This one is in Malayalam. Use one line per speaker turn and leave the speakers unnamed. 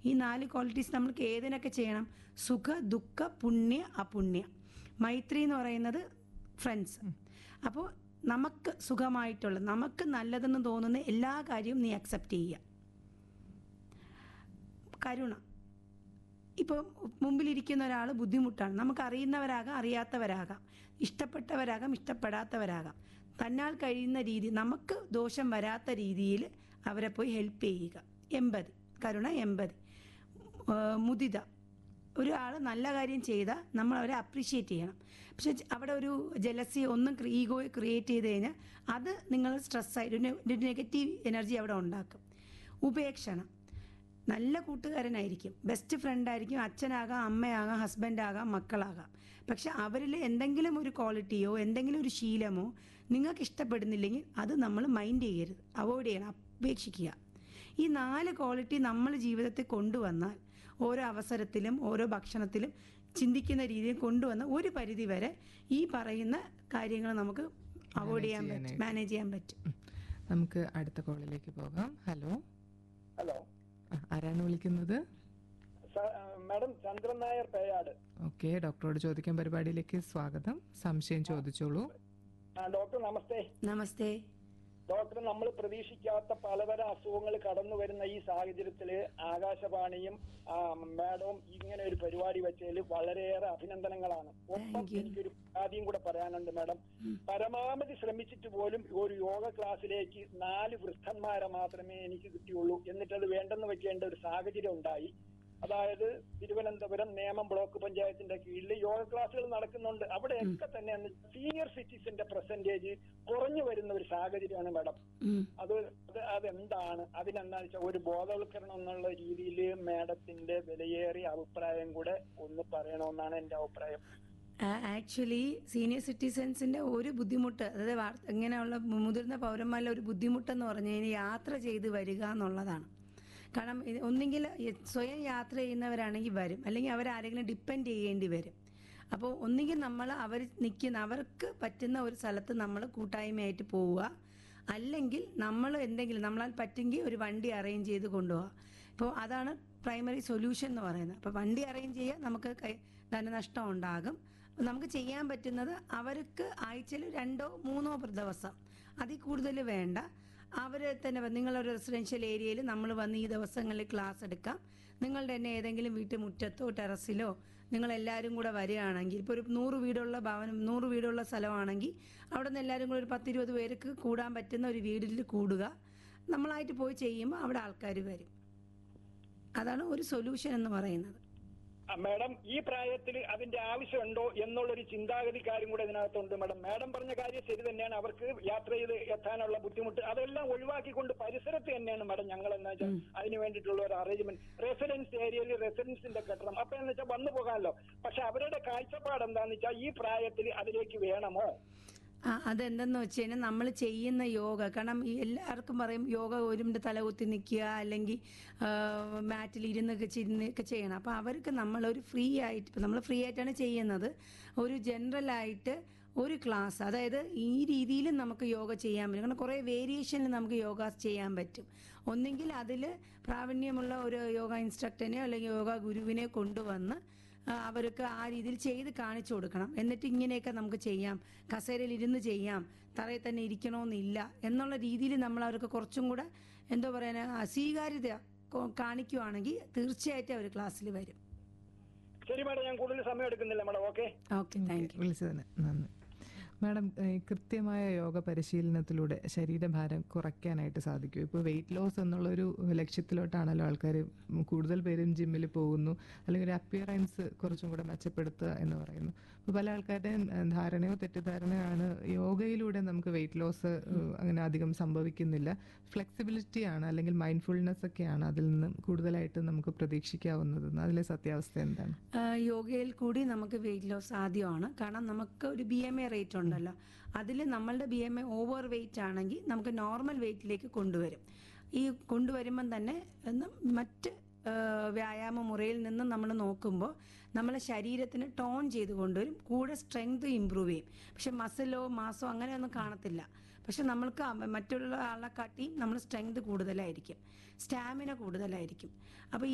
ഈ നാല് ക്വാളിറ്റീസ് നമ്മൾക്ക് ഏതിനൊക്കെ ചെയ്യണം സുഖ ദുഃഖ പുണ്യ അപുണ്യ മൈത്രി എന്ന് പറയുന്നത് ഫ്രണ്ട്സ് അപ്പോൾ നമുക്ക് സുഖമായിട്ടുള്ള നമുക്ക് നല്ലതെന്ന് തോന്നുന്ന എല്ലാ കാര്യവും നീ അക്സെപ്റ്റ് ചെയ്യുക കരുണ ഇപ്പോൾ മുമ്പിലിരിക്കുന്ന ഒരാൾ ബുദ്ധിമുട്ടാണ് നമുക്ക് അറിയുന്നവരാകാം അറിയാത്തവരാകാം ഇഷ്ടപ്പെട്ടവരാകാം ഇഷ്ടപ്പെടാത്തവരാകാം തന്നാൽ കഴിയുന്ന രീതി നമുക്ക് ദോഷം വരാത്ത രീതിയിൽ അവരെ പോയി ഹെൽപ്പ് ചെയ്യുക എമ്പതി കരുണ എമ്പതി ഏഹ് മുദിത ഒരാൾ നല്ല കാര്യം ചെയ്താൽ നമ്മൾ അവരെ അപ്രീഷിയേറ്റ് ചെയ്യണം പക്ഷെ അവിടെ ഒരു ജലസി ഒന്നും ഈഗോ ക്രിയേറ്റ് ചെയ്ത് കഴിഞ്ഞാൽ അത് നിങ്ങൾ സ്ട്രെസ്സായിട്ട് ഒരു നെഗറ്റീവ് എനർജി അവിടെ ഉണ്ടാക്കും ഉപേക്ഷണം നല്ല കൂട്ടുകാരനായിരിക്കും ബെസ്റ്റ് ഫ്രണ്ട് ആയിരിക്കും അച്ഛനാകാം അമ്മയാകാം ഹസ്ബൻഡാകാം മക്കളാകാം പക്ഷെ അവരിൽ എന്തെങ്കിലും ഒരു ക്വാളിറ്റിയോ എന്തെങ്കിലും ഒരു ശീലമോ നിങ്ങൾക്ക് ഇഷ്ടപ്പെടുന്നില്ലെങ്കിൽ അത് നമ്മൾ മൈൻഡ് ചെയ്യരുത് അവോയ്ഡ് ചെയ്യണം ഉപേക്ഷിക്കുക ഈ നാല് ക്വാളിറ്റി നമ്മൾ ജീവിതത്തിൽ കൊണ്ടുവന്നാൽ ഓരോ അവസരത്തിലും ഓരോ ഭക്ഷണത്തിലും ചിന്തിക്കുന്ന രീതിയിൽ കൊണ്ടുവന്ന ഒരു പരിധി വരെ ഈ പറയുന്ന കാര്യങ്ങൾ നമുക്ക് അവോയ്ഡ് ചെയ്യാൻ പറ്റും മാനേജ് ചെയ്യാൻ പറ്റും
ഉം. നമുക്ക് അടുത്ത കോളിലേക്ക് പോകാം ഹലോ
ഹലോ
ആ, ആരാണ് വിളിക്കുന്നത്
സ- ആ, മാഡം ചന്ദ്രൻ നായർ പേയാട്
ഓക്കെ ഡോക്ടറോട് ചോദിക്കാൻ പരിപാടിയിലേക്ക് സ്വാഗതം സംശയം ചോദിച്ചോളൂ
ആ, ഡോക്ടർ നമസ്തേ
നമസ്തേ
ഡോക്ടർ നമ്മൾ പ്രതീക്ഷിക്കാത്ത പലതരം അസുഖങ്ങൾ കടന്നു വരുന്ന ഈ സാഹചര്യത്തില് ആകാശവാണിയും ആ, മാഡവും ഇങ്ങനെ ഒരു പരിപാടി വെച്ചതിൽ വളരെയേറെ അഭിനന്ദനങ്ങളാണ് ഒപ്പം
Thank you.
എനിക്കൊരു ആദ്യം കൂടെ പറയാനുണ്ട് മാഡം പരമാവധി ശ്രമിച്ചിട്ട് പോലും ഒരു യോഗ ക്ലാസ്സിലേക്ക് നാല് വൃദ്ധന്മാരെ മാത്രമേ എനിക്ക് കിട്ടിയുള്ളൂ എന്നിട്ട് അത് വേണ്ടെന്ന് വെക്കേണ്ട ഒരു സാഹചര്യം ഉണ്ടായി അതായത് തിരുവനന്തപുരം നേമം ബ്ലോക്ക് പഞ്ചായത്തിന്റെ കീഴിൽ യോഗ ക്ലാസ്സുകൾ നടക്കുന്നുണ്ട് അവിടെയൊക്കെ തന്നെ സീനിയർ സിറ്റിസന്റെ പെർസെന്റേജ് കുറഞ്ഞു വരുന്ന ഒരു സാഹചര്യമാണ് മാഡം
ഉം.
അത് അത് അതെന്താണ് അതിനെന്താണെന്ന് വെച്ചാൽ ഒരു ബോധവൽക്കരണം എന്നുള്ള രീതിയിൽ മാഡത്തിന്റെ വിലയേറിയ അഭിപ്രായം കൂടെ ഒന്ന് പറയണമെന്നാണ് എന്റെ അഭിപ്രായം
ആക്ച്വലി സീനിയർ സിറ്റിസൺസിന്റെ ഒരു ബുദ്ധിമുട്ട് അതായത് വാർത്ത ഇങ്ങനെയുള്ള മുതിർന്ന പൗരന്മാരിലെ ഒരു ബുദ്ധിമുട്ടെന്ന് പറഞ്ഞു കഴിഞ്ഞാൽ യാത്ര ചെയ്ത് വരിക എന്നുള്ളതാണ് കാരണം ഇത് ഒന്നെങ്കിൽ സ്വയം യാത്ര ചെയ്യുന്നവരാണെങ്കിൽ വരും അല്ലെങ്കിൽ അവരാരെങ്കിലും ഡിപ്പെൻഡ് ചെയ്യേണ്ടി വരും അപ്പോൾ ഒന്നുകിൽ നമ്മൾ അവർ നിൽക്കുന്ന അവർക്ക് പറ്റുന്ന ഒരു സ്ഥലത്ത് നമ്മൾ കൂട്ടായ്മയായിട്ട് പോവുക അല്ലെങ്കിൽ നമ്മൾ എന്തെങ്കിലും നമ്മളാൽ പറ്റുമെങ്കിൽ ഒരു വണ്ടി അറേഞ്ച് ചെയ്ത് കൊണ്ടുപോകുക ഇപ്പോൾ അതാണ് പ്രൈമറി സൊല്യൂഷൻ എന്ന് പറയുന്നത് അപ്പോൾ വണ്ടി അറേഞ്ച് ചെയ്യുക നമുക്ക് കൈ ധനനഷ്ടം ഉണ്ടാകും അപ്പോൾ നമുക്ക് ചെയ്യാൻ പറ്റുന്നത് അവർക്ക് ആഴ്ചയിൽ രണ്ടോ മൂന്നോ ദിവസം അതിൽ കൂടുതൽ വേണ്ട അവർ തന്നെ വ- നിങ്ങളൊരു റെസിഡൻഷ്യൽ ഏരിയയിൽ നമ്മൾ വന്ന് ഈ ദിവസങ്ങളിൽ ക്ലാസ് എടുക്കാം നിങ്ങളുടെ തന്നെ ഏതെങ്കിലും വീട്ടു മുറ്റത്തോ ടെറസിലോ നിങ്ങൾ എല്ലാവരും കൂടെ വരികയാണെങ്കിൽ ഇപ്പോൾ ഒരു നൂറ് വീടുള്ള ഭവനം നൂറ് വീടുള്ള സ്ഥലമാണെങ്കിൽ അവിടെ നിന്ന് എല്ലാവരും കൂടെ ഒരു പത്തിരുപത് പേർക്ക് കൂടാൻ പറ്റുന്ന ഒരു വീട്ടിൽ കൂടുക നമ്മളായിട്ട് പോയി ചെയ്യുമ്പോൾ അവിടെ ആൾക്കാർ വരും അതാണ് ഒരു സൊല്യൂഷൻ എന്ന് പറയുന്നത്
ആ, മാഡം ഈ പ്രായത്തിൽ അതിന്റെ ആവശ്യമുണ്ടോ എന്നുള്ളൊരു ചിന്താഗതിക്കാരും കൂടെ ഇതിനകത്തുണ്ട് മാഡം മാഡം പറഞ്ഞ കാര്യം ശരി തന്നെയാണ് അവർക്ക് യാത്ര ചെയ്ത് എത്താനുള്ള ബുദ്ധിമുട്ട് അതെല്ലാം ഒഴിവാക്കിക്കൊണ്ട് പരിസരത്ത് തന്നെയാണ് മാഡം ഞങ്ങൾ എന്താ വെച്ചാൽ അതിന് വേണ്ടിയിട്ടുള്ള ഒരു അറേഞ്ച്മെന്റ് റെസിഡൻസ് ഏരിയയിൽ റെസിഡൻസിന്റെ കെട്ടണം അപ്പൊ എന്ന് വെച്ചാൽ വന്നു പോകാമല്ലോ പക്ഷെ അവരുടെ കാഴ്ചപ്പാട് എന്താന്ന് വെച്ചാൽ ഈ പ്രായത്തിൽ അതിലേക്ക് വേണമോ
ആ അതെന്തെന്ന് വെച്ച് കഴിഞ്ഞാൽ നമ്മൾ ചെയ്യുന്ന യോഗ കാരണം ഈ എല്ലാവർക്കും പറയും യോഗ ഒരുമിന്റെ തലകുത്തി നിൽക്കുക അല്ലെങ്കിൽ മാറ്റിൽ ഇരുന്നൊക്കെ ചിരുന്നൊക്കെ ചെയ്യണം അപ്പോൾ അവർക്ക് നമ്മളൊരു ഫ്രീ ആയിട്ട് ഇപ്പം നമ്മൾ ഫ്രീ ആയിട്ടാണ് ചെയ്യുന്നത് ഒരു ജനറൽ ആയിട്ട് ഒരു ക്ലാസ് അതായത് ഈ രീതിയിലും നമുക്ക് യോഗ ചെയ്യാൻ പറ്റും കാരണം കുറേ വേരിയേഷനിൽ നമുക്ക് യോഗ ചെയ്യാൻ പറ്റും ഒന്നെങ്കിൽ അതിൽ പ്രാവീണ്യമുള്ള ഒരു യോഗ ഇൻസ്ട്രക്ടറിനെയോ അല്ലെങ്കിൽ യോഗ ഗുരുവിനെ കൊണ്ടുവന്ന് ആ, അവർക്ക് ആ രീതിയിൽ ചെയ്ത് കാണിച്ചു കൊടുക്കണം എന്നിട്ട് ഇങ്ങനെയൊക്കെ നമുക്ക് ചെയ്യാം കസേരയിൽ ഇരുന്ന് ചെയ്യാം തറയിൽ തന്നെ ഇരിക്കണമെന്നില്ല എന്നുള്ള രീതിയിൽ നമ്മൾ അവർക്ക് കുറച്ചും കൂടെ എന്തോ പറയാൻ സ്വീകാര്യത കൊ- കാണിക്കുവാണെങ്കിൽ തീർച്ചയായിട്ടും അവർ ക്ലാസ്സിൽ വരും
ശരി മാഡം ഞാൻ കൂടുതൽ സമയം എടുക്കുന്നില്ല madam okay
okay thank you
വിളിച്ചതിന് നന്ദി മാഡം ഏഹ്, കൃത്യമായ യോഗ പരിശീലനത്തിലൂടെ ശരീരഭാരം കുറയ്ക്കാനായിട്ട് സാധിക്കും ഇപ്പോൾ വെയിറ്റ് ലോസ് എന്നുള്ളൊരു ലക്ഷ്യത്തിലോട്ടാണല്ലോ ആൾക്കാർ കൂടുതൽ പേരും ജിമ്മിൽ പോകുന്നു അല്ലെങ്കിൽ ഒരു അപ്പിയറൻസ് കുറച്ചും കൂടെ മെച്ചപ്പെടുത്തുക എന്ന് പറയുന്നു അപ്പോൾ പല ആൾക്കാരുടെയും ഏഹ്, ധാരണയോ തെറ്റിദ്ധാരണയാണ് യോഗയിലൂടെ നമുക്ക് വെയിറ്റ് ലോസ് അങ്ങനെ അധികം സംഭവിക്കുന്നില്ല ഫ്ലെക്സിബിലിറ്റി ആണ് അല്ലെങ്കിൽ മൈൻഡ്ഫുൾനെസ് ഒക്കെയാണ് അതിൽ നിന്ന് കൂടുതലായിട്ട് നമുക്ക് പ്രതീക്ഷിക്കാവുന്നത് അതിലെ സത്യാവസ്ഥ എന്താണ്
ആ, യോഗയിൽ കൂടി നമുക്ക് വെയിറ്റ് ലോസ് സാധ്യമാണ് കാരണം നമുക്ക് ഒരു ബി എം എ റേറ്റ് ഉണ്ടല്ലോ അതിൽ നമ്മളുടെ B M I overweight ആണെങ്കിൽ നമുക്ക് നോർമൽ വെയിറ്റിലേക്ക് കൊണ്ടുവരും ഈ കൊണ്ടുവരുമ്പം തന്നെ എന്ന് മറ്റ് ആ, വ്യായാമ മുറയിൽ നിന്ന് നമ്മൾ നോക്കുമ്പോൾ നമ്മളെ ശരീരത്തിന് ടോൺ ചെയ്ത് കൊണ്ടുവരും കൂടെ സ്ട്രെങ്ത് ഇമ്പ്രൂവ് ചെയ്യും പക്ഷെ മസിലോ മാസോ അങ്ങനെയൊന്നും കാണത്തില്ല പക്ഷെ നമ്മൾക്ക് അവ- മറ്റുള്ള ആളെ കാട്ടിയും നമ്മൾ സ്ട്രെങ്ത് കൂടുതലായിരിക്കും സ്റ്റാമിന കൂടുതലായിരിക്കും അപ്പോൾ